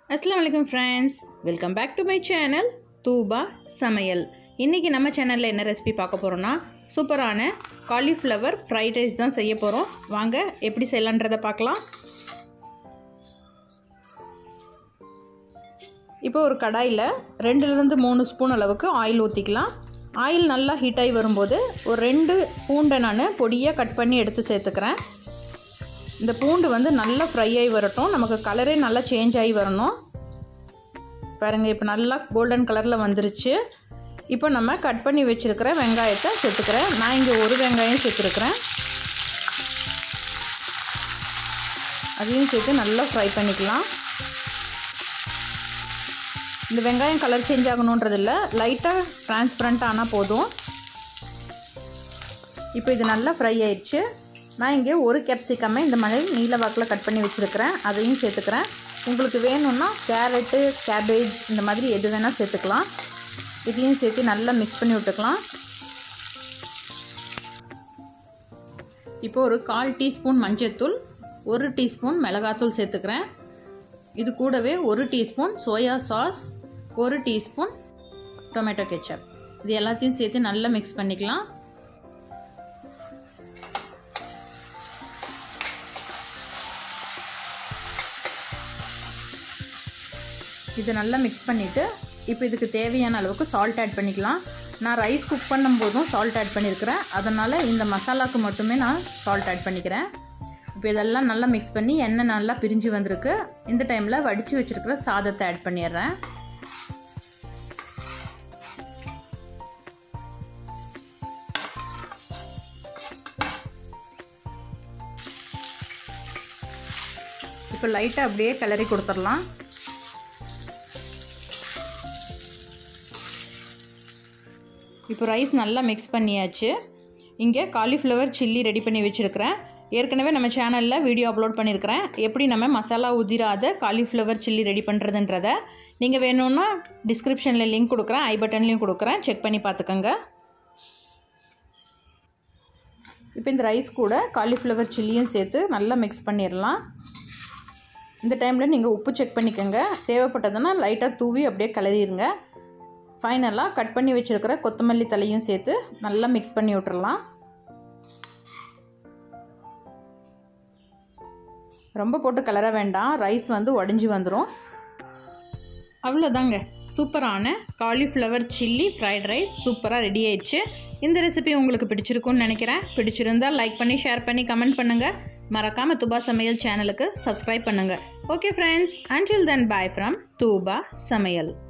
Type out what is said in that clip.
அஸ்லாம் வலைக்கம் friends welcome back to my channel Thuba சமையல் இன்றைக்கி நம்ம சேனலில் என்ன ரெசிபி பார்க்க போகிறோன்னா சூப்பரான காலிஃப்ளவர் ஃப்ரைட் ரைஸ் தான் செய்ய போகிறோம் வாங்க எப்படி செய்யலான்றதை பார்க்கலாம் இப்போ ஒரு கடாயில் ரெண்டுலேருந்து மூணு ஸ்பூன் அளவுக்கு ஆயில் ஊற்றிக்கலாம் ஆயில் நல்லா ஹீட் ஆகி வரும்போது ஒரு ரெண்டு பூண்டை நான் பொடியாக கட் பண்ணி எடுத்து சேர்த்துக்கிறேன் இந்த பூண்டு வந்து நல்லா ஃப்ரை ஆகி வரட்டும் நமக்கு கலரே நல்லா சேஞ்ச் ஆகி வரணும் பாருங்கள் இப்போ நல்லா கோல்டன் கலரில் வந்துருச்சு இப்போ நம்ம கட் பண்ணி வச்சுருக்கிற வெங்காயத்தை சேர்த்துக்கிறேன் நான் இங்கே ஒரு வெங்காயம் சேர்த்துருக்குறேன் அதையும் சேர்த்து நல்லா ஃப்ரை பண்ணிக்கலாம் இந்த வெங்காயம் கலர் சேஞ்ச் ஆகணுன்றது இல்லை லைட்டாக டிரான்ஸ்பரண்ட் ஆனால் போதும் இப்போ இது நல்லா ஃப்ரை ஆயிடுச்சு நான் இங்கே ஒரு கேப்சிகம்மை இந்த மாதிரி நீல வாக்கில் கட் பண்ணி வச்சுருக்கிறேன் அதையும் சேர்த்துக்கிறேன் உங்களுக்கு வேணும்னா கேரட்டு கேபேஜ் இந்த மாதிரி எது வேணால் சேர்த்துக்கலாம் இதையும் சேர்த்து நல்லா மிக்ஸ் பண்ணி விட்டுக்கலாம் இப்போ ஒரு கால் டீஸ்பூன் மஞ்சள்தூள் ஒரு டீஸ்பூன் மிளகாத்தூள் சேர்த்துக்கிறேன் இது கூடவே ஒரு டீஸ்பூன் சோயா சாஸ் ஒரு டீஸ்பூன் டொமேட்டோ கெச்சப் இது எல்லாத்தையும் சேர்த்து நல்லா மிக்ஸ் பண்ணிக்கலாம் இது நல்லா மிக்ஸ் பண்ணிவிட்டு இப்போ இதுக்கு தேவையான அளவுக்கு சால்ட் ஆட் பண்ணிக்கலாம் நான் ரைஸ் குக் பண்ணும்போதும் சால்ட் ஆட் பண்ணியிருக்கிறேன் அதனால் இந்த மசாலாவுக்கு மட்டுமே நான் சால்ட் ஆட் பண்ணிக்கிறேன் இப்போ இதெல்லாம் நல்லா மிக்ஸ் பண்ணி எண்ணெய் நல்லா பிரிஞ்சு வந்திருக்கு இந்த டைமில் வடித்து வச்சுருக்கிற சாதத்தை ஆட் பண்ணிடுறேன் இப்போ லைட்டாக அப்படியே கிளறி கொடுத்துடலாம் இப்போ ரைஸ் நல்லா மிக்ஸ் பண்ணியாச்சு இங்கே காலிஃப்ளவர் சில்லி ரெடி பண்ணி வச்சுருக்கிறேன் ஏற்கனவே நம்ம சேனலில் வீடியோ அப்லோட் பண்ணியிருக்கிறேன் எப்படி நம்ம மசாலா உதிராத காலிஃப்ளவர் சில்லி ரெடி பண்ணுறதுன்றத நீங்கள் வேணும்னா டிஸ்கிரிப்ஷனில் லிங்க் கொடுக்குறேன் ஐ பட்டன்லேயும் கொடுக்குறேன் செக் பண்ணி பார்த்துக்கோங்க இப்போ இந்த ரைஸ் கூட காலிஃப்ளவர் சில்லியும் சேர்த்து நல்லா மிக்ஸ் பண்ணிடலாம் இந்த டைமில் நீங்கள் உப்பு செக் பண்ணிக்கோங்க தேவைப்பட்டதுன்னா லைட்டாக தூவி அப்படியே கிளறிடுங்க ஃபைனலாக கட் பண்ணி வச்சுருக்கிற கொத்தமல்லி தலையும் சேர்த்து நல்லா மிக்ஸ் பண்ணி விட்டுறலாம் ரொம்ப போட்டு கலர வேண்டாம் ரைஸ் வந்து உடஞ்சி வந்துடும் அவ்வளோதாங்க சூப்பரான காலிஃப்ளவர் சில்லி ஃப்ரைட் ரைஸ் சூப்பராக ரெடி ஆயிடுச்சு இந்த ரெசிபி உங்களுக்கு பிடிச்சிருக்குன்னு நினைக்கிறேன் பிடிச்சிருந்தால் லைக் பண்ணி ஷேர் பண்ணி கமெண்ட் பண்ணுங்கள் மறக்காமல் துபா சமையல் சேனலுக்கு சப்ஸ்கிரைப் பண்ணுங்கள் okay friends until then bye from Thuba சமையல்